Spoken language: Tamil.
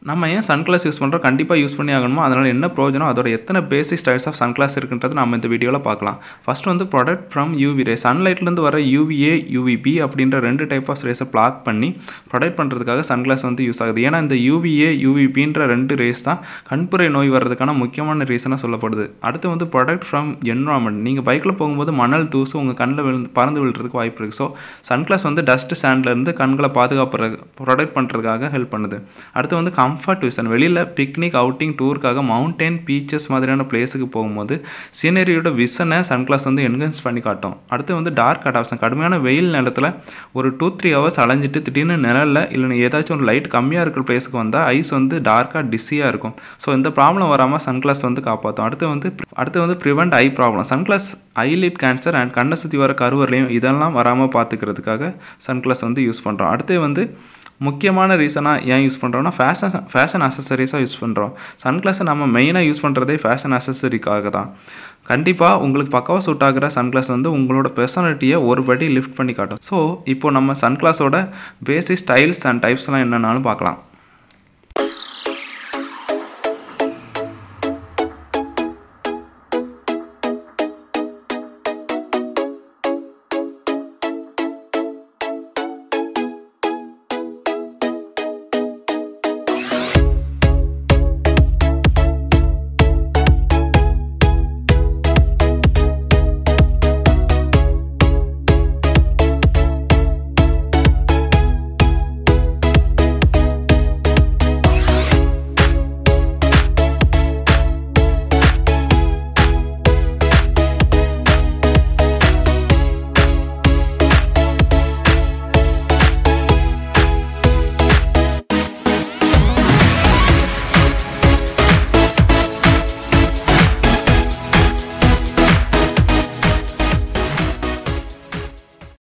நம்ம ஏன் சன்கிளாஸ் யூஸ் பண்ணுறோம் கண்டிப்பாக யூஸ் பண்ணி ஆகணுமோ அதனால் என்ன பிரயோஜனம் அதோட எத்தனை பேசிக் ஸ்டைல்ஸ் ஆஃப் சன்கிளாஸ் இருக்குன்றது நம்ம இந்த வீடியோவில் பார்க்கலாம் ஃபர்ஸ்ட் வந்து ப்ராடக்ட் ஃப்ரம் யூவி ரே சன்லைட்லேருந்து வர யூவிஏ யூவிபி அப்படின்ற ரெண்டு டைப் ஆஃப் ரேஸை பிளாக் பண்ணி ப்ரொடெக்ட் பண்ணுறதுக்காக சன்கிளாஸ் வந்து யூஸ் ஆகுது ஏன்னா இந்த யூவிஏ யூவிபின்ற ரெண்டு ரேஸ் தான் கண்புரை நோய் வர்றதுக்கான முக்கியமான ரீசனாக சொல்லப்படுது அடுத்து வந்து ப்ராடக்ட் ஃப்ரம் என்வரான்மெண்ட் நீங்கள் பைக்கில் போகும்போது மணல் தூசு உங்கள் கண்ணில் விழுந்து பறந்து விழுறதுக்கு வாய்ப்பு இருக்குது ஸோ சன்கிளாஸ் வந்து டஸ்ட் ஸ்டாண்ட்லேருந்து கண்களை பாதுகாப்புறது ப்ரொடெக்ட் பண்ணுறதுக்காக ஹெல்ப் பண்ணுது அடுத்து வந்து கம்ஃபர்ட் விஷன் வெளியில் பிக்னிக் அவுட்டிங் டூருக்காக மவுண்டைன் பீச்சஸ் மாதிரியான பிளேஸுக்கு போகும்போது சீனரியோட விஷனை சன்கிளாஸ் வந்து என்ஹான்ஸ் பண்ணி காட்டும் அடுத்து வந்து டார்க் அடாப்ஷன் கடுமையான வெயில் நேரத்தில் ஒரு டூ த்ரீ ஹவர்ஸ் அலைஞ்சிட்டு திடீர்னு நிழலில் இல்லைன்னா ஏதாச்சும் ஒரு லைட் கம்மியாக இருக்கிற பிளேஸுக்கு வந்தால் ஐஸ் வந்து டார்க்காக டிஸியாக இருக்கும் ஸோ இந்த ப்ராப்ளம் வராமல் சன்கிளாஸ் வந்து காப்பாற்றும் அடுத்து வந்து அடுத்து வந்து prevent eye problem sunglass eyelid cancer and கண்ணை சுற்றி வர கருவறையும் இதெல்லாம் வராமல் பார்த்துக்கிறதுக்காக சன்கிளாஸ் வந்து யூஸ் பண்ணுறோம் அடுத்து வந்து முக்கியமான ரீசனாக ஏன் யூஸ் பண்ணுறோம்னா ஃபேஷன் ஃபேஷன் அசசரிஸாக யூஸ் பண்ணுறோம் சன்கிளாஸை நம்ம மெயினாக யூஸ் பண்ணுறதே ஃபேஷன் அசசரிக்காக தான் கண்டிப்பாக உங்களுக்கு பக்காவாக சூட் ஆகிற சன்கிளாஸ் வந்து உங்களோட பர்சனாலிட்டியை ஒரு படி லிஃப்ட் பண்ணி காட்டும் ஸோ இப்போ நம்ம சன்கிளாஸோட பேசிக் ஸ்டைல்ஸ் அண்ட் டைப்ஸ்லாம் என்னென்னாலும் பார்க்கலாம்